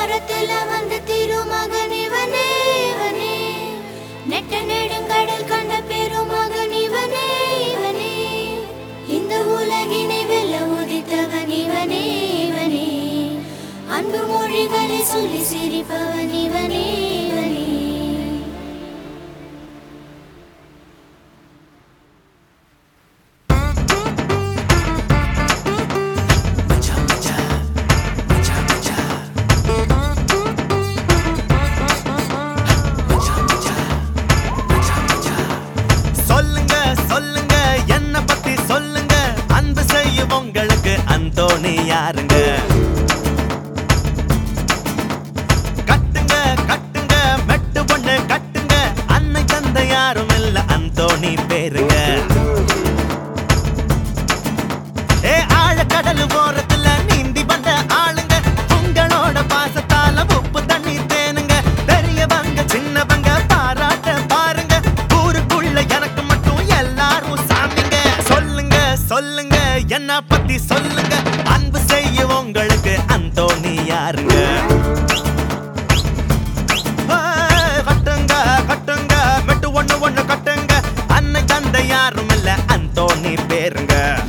ஓரத்துல வந்து திருமகன் இவனே இவனே நெட்ட நெடுங்கடல் கண்ட பெருமகன் இவனே இவனே இந்த உலகினை வெல்ல உதித்தவன் இவனே இவனே அன்பு மொழிகளை சொல்லி சிரிப்பவன் இவனே இவனே சொல்லுங்க சொல்லுங்க என்ன பத்தி சொல்லுங்க அன்பு செய்யும் உங்களுக்கு அந்தோணி யாருங்க கட்டுங்க கட்டுங்க மெட்டு பொண்ணு கட்டுங்க அன்னை தந்தை யாரும் இல்ல அந்தோணி பேருங்க ஏ ஆழக்கடல் ஓரத்துல நீந்தி வந்த ஆளுங்க உங்களோட பாசத்தால உப்பு தண்ணி தேனுங்க பெரியவங்க சின்னவங்க பாராட்ட பாருங்க ஊருக்குள்ள எனக்கு மட்டும் எல்லாரும் சாமிங்க சொல்லுங்க சொல்லுங்க என்ன பத்தி சொல்லுங்க அன்பு செய்ய உங்களுக்கு அந்தோணி யாருங்க ஏய், கட்டுங்க கட்டுங்க மெட்டு ஒண்ணு ஒண்ணு கட்டுங்க அன்னை தந்தை யாரும் இல்ல அந்தோணி பேருங்க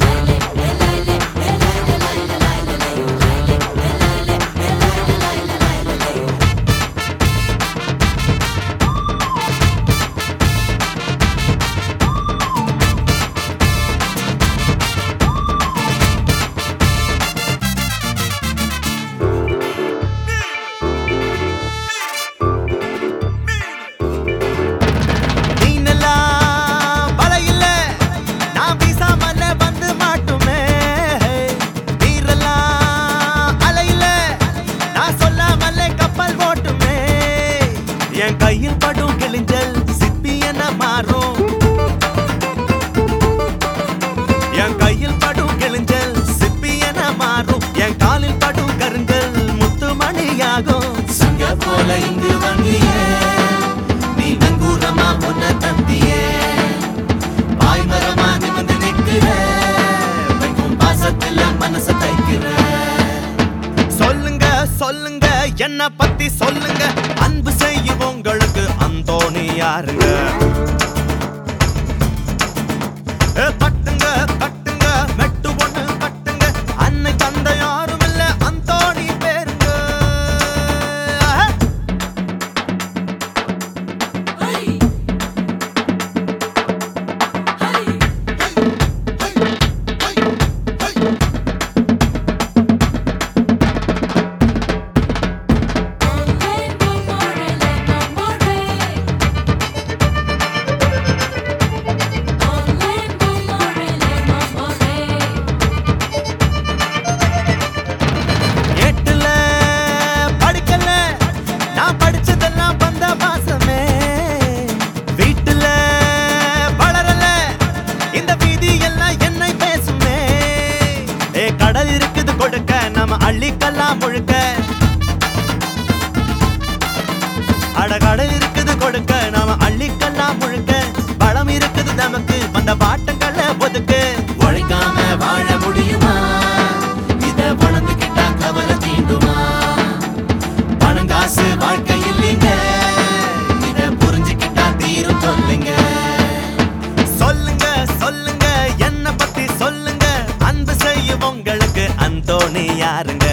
நீனெல்லாம் வலையில, நான் வீசாமல வந்து மாட்டுமே. நீரெல்லாம் அலையில, நான் சொல்லாமலே கப்பல் ஓட்டுமே. என் கையில் படும் கிழிஞ்சல் சிப்பி என மாறும் என் கையில் படும் கிழிஞ்சல் சிப்பி என மாறும் என் காலில் படும் கருங்கல் முத்து மணியாகும் சங்க போல இங்கு வந்தியே நீ நங்கூரமா உன்ன தந்தியே பாய்மரமா நிமிந்து நிற்கிற வைக்கும் பாசத்துல மனச தைக்கிற சொல்லுங்க சொல்லுங்க என்ன பத்தி சொல்லுங்க அன்பு செய்யும் உங்களுக்கு அந்தோணி யாருங்க ஏ, கட்டுங்க கட்டுங்க மெட்டு ஒண்ணு கட்டுங்க அன்னை தந்தை யாரும் இல்ல அந்தோணி பேருங்க ஆஹா. எட்டுல படிக்கல நான் படிச்சதெல்லாம் வந்த பாசமே வீட்டுல வளரல இந்த வீதி எல்லாம் என்னை பேசுமே ஏ கடல் இருக்குது கொடுக்க நம்ம அள்ளிக்கலாம் முழுக்க அட கடல் இருக்குது கொடுக்க நாம அள்ளிக்கலாம் முழுக்க பழம் இருக்குது நமக்கு வந்த பாட்டங்களை ஒதுக்கு உழைக்காம வாழ முடியுமா இத வளர்ந்துக்கிட்டா கவலை தீண்டுமா பணம் காசு வாழ்க்கை இல்லைங்க இத புரிஞ்சுக்கிட்டா தீரும் சொல்லுங்க சொல்லுங்க சொல்லுங்க என்ன பத்தி சொல்லுங்க அன்பு செய்யும் உங்களுக்கு அந்தோணி யாருங்க